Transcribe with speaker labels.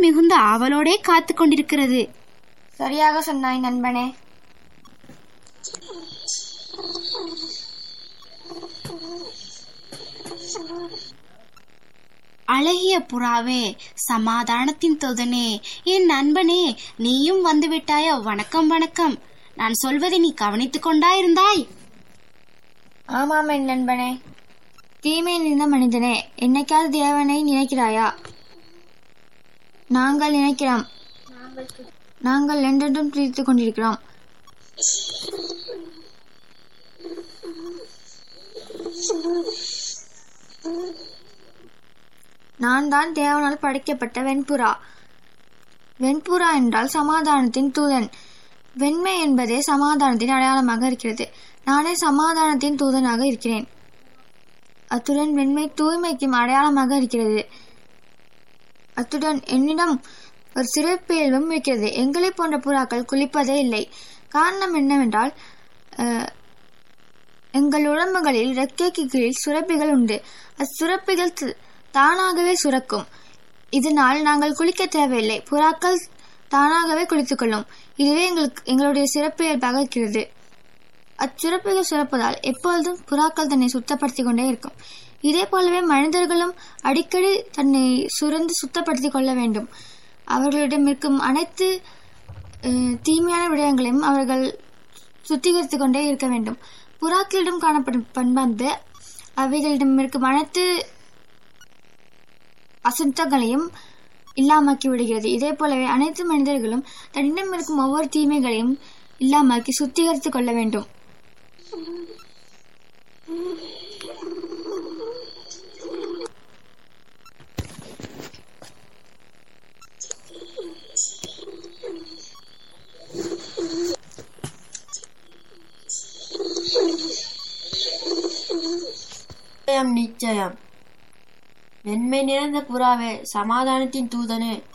Speaker 1: மிகுந்த ஆவலோடே காத்து கொண்டிருக்கிறது
Speaker 2: சரியாக சொன்னாய் நண்பனே
Speaker 1: அழகிய புறாவே சமாதானத்தின் தொதனே என் நண்பனே நீயும் வந்து விட்டாயோ வணக்கம் வணக்கம் நான் சொல்வதை நீ கவனித்துக் கொண்டாயிருந்தாய்
Speaker 2: ஆமாம் என் நண்பனே தீமை நிறைந்த மனிதனே என்னைக்காவது தேவனை நினைக்கிறாயா நாங்கள் நினைக்கிறோம் நாங்கள் என்றென்றும் துதித்துக் கொண்டிருக்கிறோம் நான் தான் தேவனால் படைக்கப்பட்ட வெண்புறா வெண்புறா என்றால் சமாதானத்தின் தூதன் வெண்மை என்பதே சமாதானத்தின் அடையாளமாக இருக்கிறது நானே சமாதானத்தின் தூதனாக இருக்கிறேன் அத்துடன் வெண்மை தூய்மைக்கும் அடையாளமாக இருக்கிறது அத்துடன் என்னிடம் ஒரு சிறப்பியல்பும் இருக்கிறது எங்களை போன்ற புறாக்கள் குளிப்பதே இல்லை காரணம் என்னவென்றால் அஹ், எங்கள் உடம்புகளில் ரெக்கைக்கு கீழ் சுரப்பிகள் உண்டு அச்சுரப்பிகள் த- தானாகவே சுரக்கும் இதனால் நாங்கள் குளிக்க தேவையில்லை புறாக்கள் தானாகவே குளித்துக்கொள்ளும் இதுவே எங்களுக்கு எங்களுடைய சிறப்பியல்பாக இருக்கிறது அச்சுரப்பிகள் சுரப்பதால் எப்பொழுதும் புறாக்கள் தன்னை சுத்தப்படுத்திக் கொண்டே இருக்கும் இதே போலவே மனிதர்களும் அடிக்கடி தன்னை சுரந்து சுத்தப்படுத்திக் கொள்ள வேண்டும் அவர்களிடம் இருக்கும் அனைத்து அஹ், தீமையான விடயங்களையும் அவர்கள் சுத்திகரித்துக் கொண்டே இருக்க வேண்டும் புறாக்களிடம் காணப்படும் பண்பானது அவைகளிடம் இருக்கும் அனைத்து அசுத்தங்களையும் இல்லாமாக்கி விடுகிறது இதே போலவே அனைத்து மனிதர்களும் தன்னிடம் இருக்கும் ஒவ்வொரு தீமைகளையும் இல்லாமாக்கி சுத்திகரித்துக் கொள்ள வேண்டும்
Speaker 3: நிச்சயம் நிச்சயம் வெண்மை நிறைந்த புறாவே சமாதானத்தின் தூதனே